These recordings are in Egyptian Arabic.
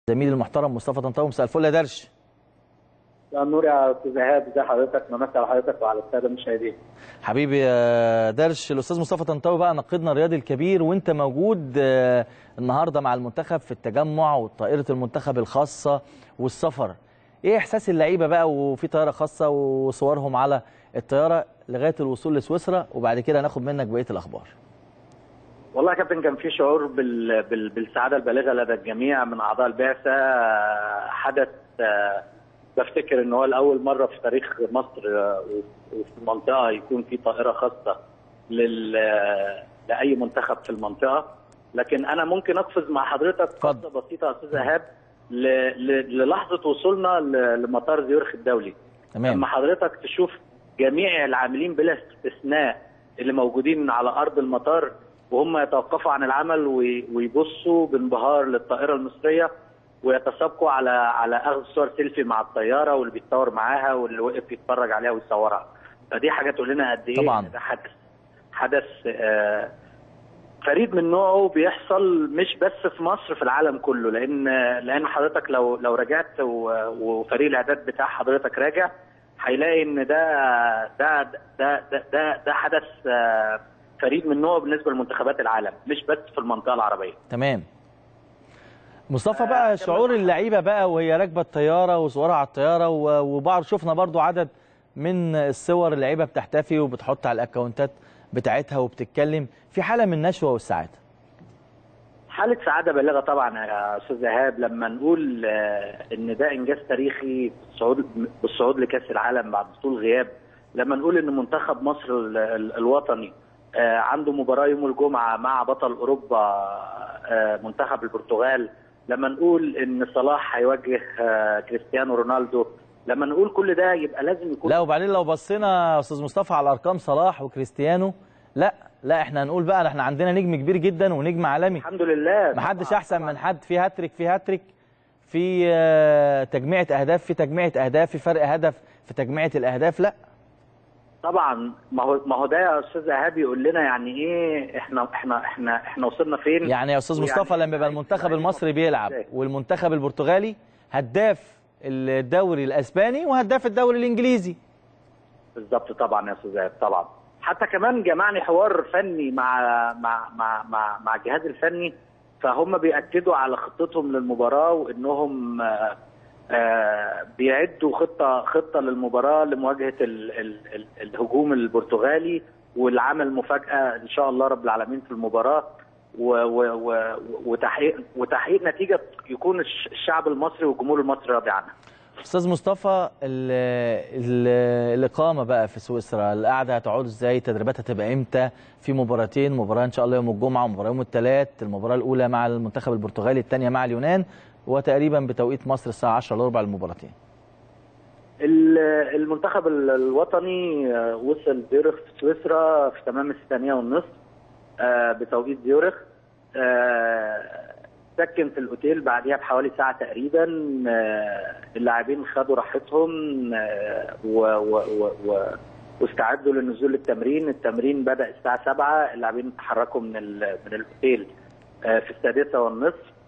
زميلي المحترم مصطفى طنطاوي مساء الفل يا درش يا نور يا استاذ ايهاب ازي حضرتك بمسي على حضرتك وعلى الساده المشاهدين حبيبي يا درش الاستاذ مصطفى طنطاوي بقى نقيدنا الرياضي الكبير وانت موجود آه، النهارده مع المنتخب في التجمع وطائره المنتخب الخاصه والسفر ايه احساس اللعيبه بقى وفي طياره خاصه وصورهم على الطياره لغايه الوصول لسويسرا وبعد كده هناخد منك بقيه الاخبار والله يا كابتن كان في شعور بال... بال... بالسعاده البالغه لدى الجميع من اعضاء البعثه آه، حدث آه، بفتكر ان هو لاول مره في تاريخ مصر آه، وفي المنطقه يكون في طائره خاصه لل... آه، لاي منتخب في المنطقه لكن انا ممكن اقفز مع حضرتك اتفضل. قصه بسيطه يا استاذ ايهاب ل... ل... للحظه وصولنا ل... لمطار زيورخ الدولي تمام لما حضرتك تشوف جميع العاملين بلا استثناء اللي موجودين على ارض المطار وهم يتوقفوا عن العمل وي- ويبصوا بانبهار للطائره المصريه ويتسابقوا على على اخذ صور سيلفي مع الطياره واللي بيتصور معاها واللي وقف يتفرج عليها ويصورها فدي حاجه تقول لنا قد ايه طبعاً. إن ده حدث حدث آه، فريد من نوعه بيحصل مش بس في مصر في العالم كله لان لان حضرتك لو لو رجعت و- وفريق الاعداد بتاع حضرتك راجع هيلاقي ان ده ده ده ده ده, ده حدث آه، فريد من نوعه بالنسبه لمنتخبات العالم مش بس في المنطقه العربيه تمام مصطفى بقى شعور اللعيبه بقى وهي راكبه الطياره وصورها على الطياره و- وبعض شفنا برضو عدد من الصور اللعيبه بتحتفي وبتحط على الاكونتات بتاعتها وبتتكلم في حاله من النشوه والسعاده حالة سعادة بالغة طبعا يا أستاذ إيهاب لما نقول آه، إن ده إنجاز تاريخي بالصعود بالصعود لكأس العالم بعد طول غياب لما نقول إن منتخب مصر ال- ال- الوطني آه، عنده مباراة يوم الجمعة مع بطل أوروبا آه، منتخب البرتغال لما نقول إن صلاح هيواجه آه، كريستيانو رونالدو لما نقول كل ده يبقى لازم يكون لا وبعدين لو بصينا يا استاذ مصطفى على ارقام صلاح وكريستيانو لا لا احنا هنقول بقى احنا عندنا نجم كبير جدا ونجم عالمي الحمد لله محدش طبعاً، احسن طبعاً. من حد في هاتريك في هاتريك في آه، تجميعة اهداف في تجميعة اهداف في فرق هدف في تجميعة الاهداف لا طبعا ما هو ما هو ده يا استاذ ايهاب يقول لنا يعني ايه احنا احنا احنا احنا وصلنا فين يعني يا استاذ ويعني مصطفى لما يبقى المنتخب عايز- المصري بيلعب إزاي؟ والمنتخب البرتغالي هداف الدوري الاسباني وهداف الدوري الانجليزي بالظبط طبعا يا استاذ ايهاب طبعا حتى كمان جمعني حوار فني مع مع مع مع, مع الجهاز الفني فهم بيأكدوا على خطتهم للمباراه وانهم آه، آه، بيعدوا خطه خطه للمباراه لمواجهه ال ال ال الهجوم البرتغالي والعمل مفاجاه ان شاء الله رب العالمين في المباراه و و و وتحقيق وتحقيق نتيجه يكون الش- الشعب المصري والجمهور المصري راضي عنها. استاذ مصطفى ال ال الاقامه بقى في سويسرا القعده هتقعد ازاي تدريباتها هتبقى امتى في مباراتين مباراه ان شاء الله يوم الجمعه ومباراه يوم الثلاث المباراه الاولى مع المنتخب البرتغالي الثانيه مع اليونان وتقريبا بتوقيت مصر الساعه 10 الا ربع المباراتين ال- المنتخب ال- الوطني آه، وصل زيورخ في سويسرا في تمام الثانية والنصف آه، بتوقيت زيورخ آه، سكن في الاوتيل بعديها بحوالي ساعة تقريبا آه، اللاعبين خدوا راحتهم آه، و و و و واستعدوا للنزول للتمرين التمرين بدأ الساعة 7 اللاعبين تحركوا من ال- من الاوتيل آه، في السادسة والنصف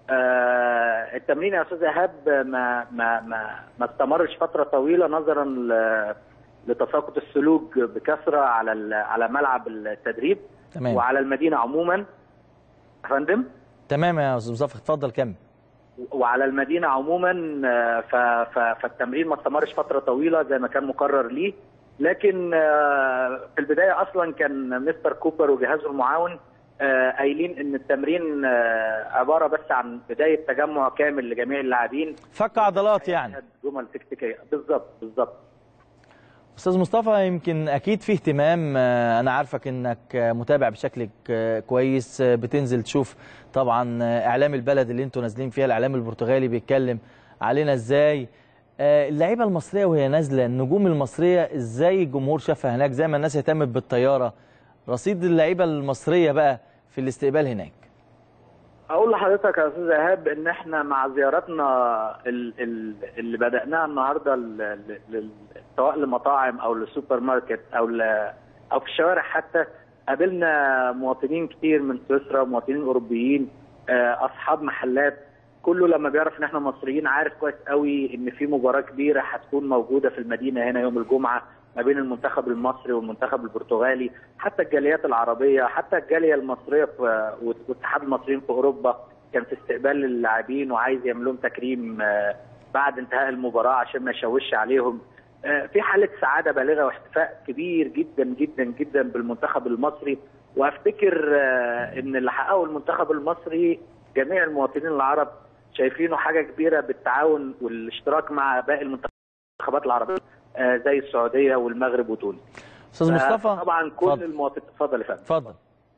آه، التمرين يا استاذ ايهاب ما ما ما ما استمرش فتره طويله نظرا ل- لتساقط السلوك بكثره على ال- على ملعب التدريب تمام وعلى المدينه عموما يا فندم تمام يا استاذ مصطفى اتفضل كمل وعلى المدينه عموما آه، ف- ف- فالتمرين ما استمرش فتره طويله زي ما كان مقرر ليه لكن آه، في البدايه اصلا كان مستر كوبر وجهازه المعاون آه، قايلين ان التمرين آه، عباره بس عن بدايه تجمع كامل لجميع اللاعبين فك عضلات يعني جمل تكتيكيه بالظبط بالظبط استاذ مصطفى يمكن اكيد في اهتمام آه، انا عارفك انك آه، متابع بشكل ك- كويس آه، بتنزل تشوف طبعا آه، اعلام البلد اللي انتوا نازلين فيها الاعلام البرتغالي بيتكلم علينا ازاي آه، اللعيبه المصريه وهي نازله النجوم المصريه ازاي الجمهور شافها هناك زي ما الناس اهتمت بالطياره رصيد اللعيبه المصريه بقى في الاستقبال هناك اقول لحضرتك يا استاذ ايهاب ان احنا مع زيارتنا ال- ال- اللي بداناها النهارده ل- ل- لل- سواء لمطاعم او لسوبر ماركت او ل- او في الشوارع حتى قابلنا مواطنين كتير من سويسرا ومواطنين اوروبيين آه، اصحاب محلات كله لما بيعرف ان احنا مصريين عارف كويس قوي ان في مباراه كبيره هتكون موجوده في المدينه هنا يوم الجمعه ما بين المنتخب المصري والمنتخب البرتغالي حتى الجاليات العربيه حتى الجاليه المصريه في واتحاد المصريين في اوروبا كان في استقبال للاعبين وعايز يعمل لهم تكريم آه، بعد انتهاء المباراه عشان ما يشوش عليهم آه، في حاله سعاده بالغه واحتفاء كبير جدا جدا جدا بالمنتخب المصري وافتكر آه، ان اللي حققه المنتخب المصري جميع المواطنين العرب شايفينه حاجه كبيره بالتعاون والاشتراك مع باقي المنتخبات العربيه آه، زي السعوديه والمغرب وتونس. استاذ مصطفى طبعا كل اتفضل. المواطنين اتفضل يا فندم. اتفضل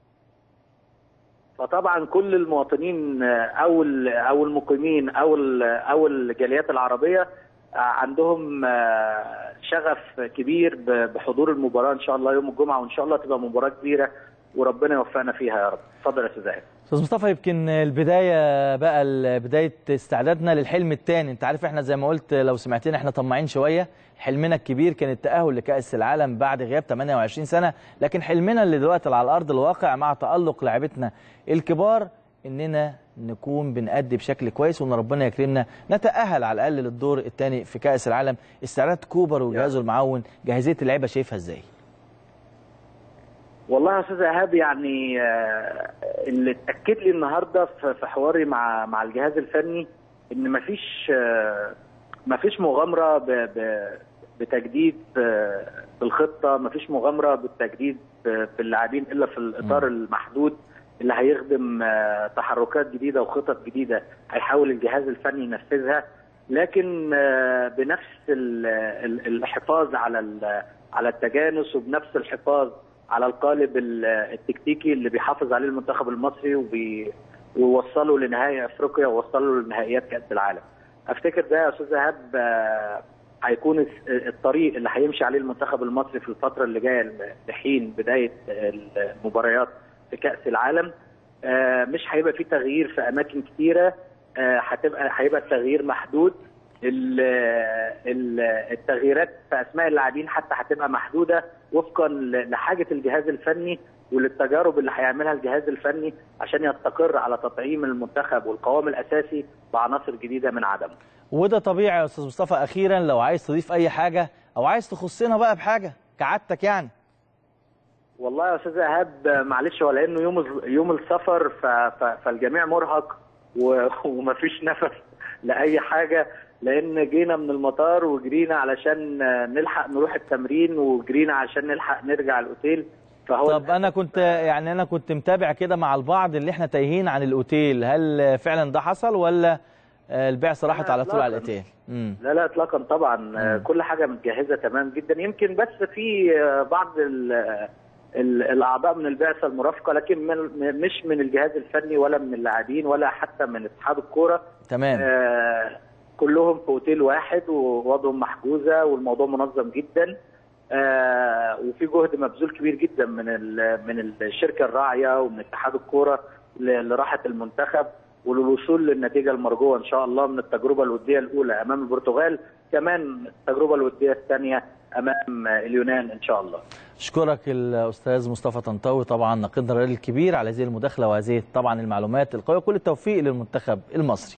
فطبعا كل المواطنين آه، او ال- او المقيمين او ال- او الجاليات العربيه آه، عندهم آه، شغف كبير ب- بحضور المباراه ان شاء الله يوم الجمعه وان شاء الله تبقى مباراه كبيره وربنا يوفقنا فيها يا رب. اتفضل يا استاذ زاهد. استاذ مصطفى يمكن البدايه بقى ال- بدايه استعدادنا للحلم الثاني انت عارف احنا زي ما قلت لو سمعتنا احنا طماعين شويه حلمنا الكبير كان التاهل لكاس العالم بعد غياب 28 سنه لكن حلمنا اللي دلوقتي على الارض الواقع مع تالق لاعبتنا الكبار اننا نكون بنأدي بشكل كويس وان ربنا يكرمنا نتاهل على الاقل للدور الثاني في كاس العالم استعداد كوبر وجهازه المعاون جاهزيه اللعيبه شايفها ازاي والله يا استاذ ايهاب يعني آه، اللي اتاكد لي النهارده في في حواري مع مع الجهاز الفني ان مفيش آه، مفيش مغامره ب- ب- بتجديد آه، بالخطه مفيش مغامره بالتجديد ب- باللاعبين الا في الاطار المحدود اللي هيخدم آه، تحركات جديده وخطط جديده هيحاول الجهاز الفني ينفذها لكن آه، بنفس ال- ال- الحفاظ على ال- على التجانس وبنفس الحفاظ على القالب ال- التكتيكي اللي بيحافظ عليه المنتخب المصري وبي ويوصله لنهائي افريقيا ووصله لنهائيات كاس العالم. افتكر ده يا استاذ ايهاب آه، هيكون الس- الطريق اللي هيمشي عليه المنتخب المصري في الفتره اللي جايه لحين بدايه المباريات في كاس العالم. آه، مش هيبقى في تغيير في اماكن كتيره آه، هتبقى هيبقى التغيير محدود ال- ال- التغييرات في اسماء اللاعبين حتى هتبقى محدوده وفقا ل- لحاجه الجهاز الفني وللتجارب اللي هيعملها الجهاز الفني عشان يستقر على تطعيم المنتخب والقوام الاساسي بعناصر جديده من عدمه. وده طبيعي يا استاذ مصطفى اخيرا لو عايز تضيف اي حاجه او عايز تخصنا بقى بحاجه كعادتك يعني والله يا استاذ ايهاب معلش هو لانه يوم الز- يوم السفر ف- ف- فالجميع مرهق و- ومفيش نفس لاي حاجه لان جينا من المطار وجرينا علشان نلحق نروح التمرين وجرينا عشان نلحق نرجع الاوتيل فهو طب انا كنت يعني انا كنت متابع كده مع البعض اللي احنا تايهين عن الاوتيل هل فعلا ده حصل ولا آه، البعثه راحت لا، على طول على إطلاقاً. الاوتيل امم لا لا اطلاقا طبعا آه، كل حاجه متجهزه تمام جدا يمكن بس في آه، بعض ال ال الاعضاء من البعثه المرافقه لكن من مش من الجهاز الفني ولا من اللاعبين ولا حتى من اتحاد الكوره تمام آه، كلهم في اوتيل واحد ووضعهم محجوزه والموضوع منظم جدا آه، وفي جهد مبذول كبير جدا من ال- من الشركه الراعيه ومن اتحاد الكوره ل- لراحه المنتخب وللوصول للنتيجه المرجوه ان شاء الله من التجربه الوديه الاولى امام البرتغال كمان التجربه الوديه الثانيه امام اليونان ان شاء الله اشكرك الاستاذ مصطفى طنطاوي طبعا نقيدنا الرياضي الكبير على هذه المداخله وهذه طبعا المعلومات القويه كل التوفيق للمنتخب المصري